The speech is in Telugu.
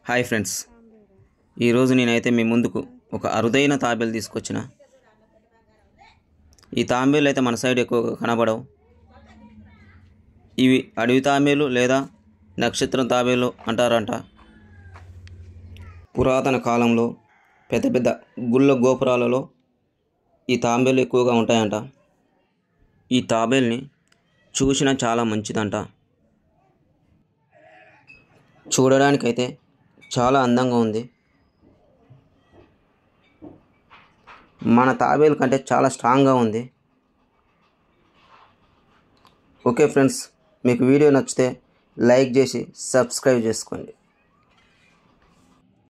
హాయ్ ఫ్రెండ్స్ ఈరోజు నేనైతే మీ ముందుకు ఒక అరుదైన తాబేలు తీసుకొచ్చిన ఈ తాంబేలు అయితే మన సైడ్ ఎక్కువగా కనబడవు ఇవి అడవి తాంబేలు లేదా నక్షత్రం తాబేలు అంటారంట పురాతన కాలంలో పెద్ద పెద్ద గుళ్ళ గోపురాలలో ఈ తాంబేలు ఎక్కువగా ఉంటాయంట ఈ తాబేల్ని చూసిన చాలా మంచిదంట చూడడానికైతే చాలా అందంగా ఉంది మన తాబేలు కంటే చాలా స్ట్రాంగ్గా ఉంది ఓకే ఫ్రెండ్స్ మీకు వీడియో నచ్చితే లైక్ చేసి సబ్స్క్రైబ్ చేసుకోండి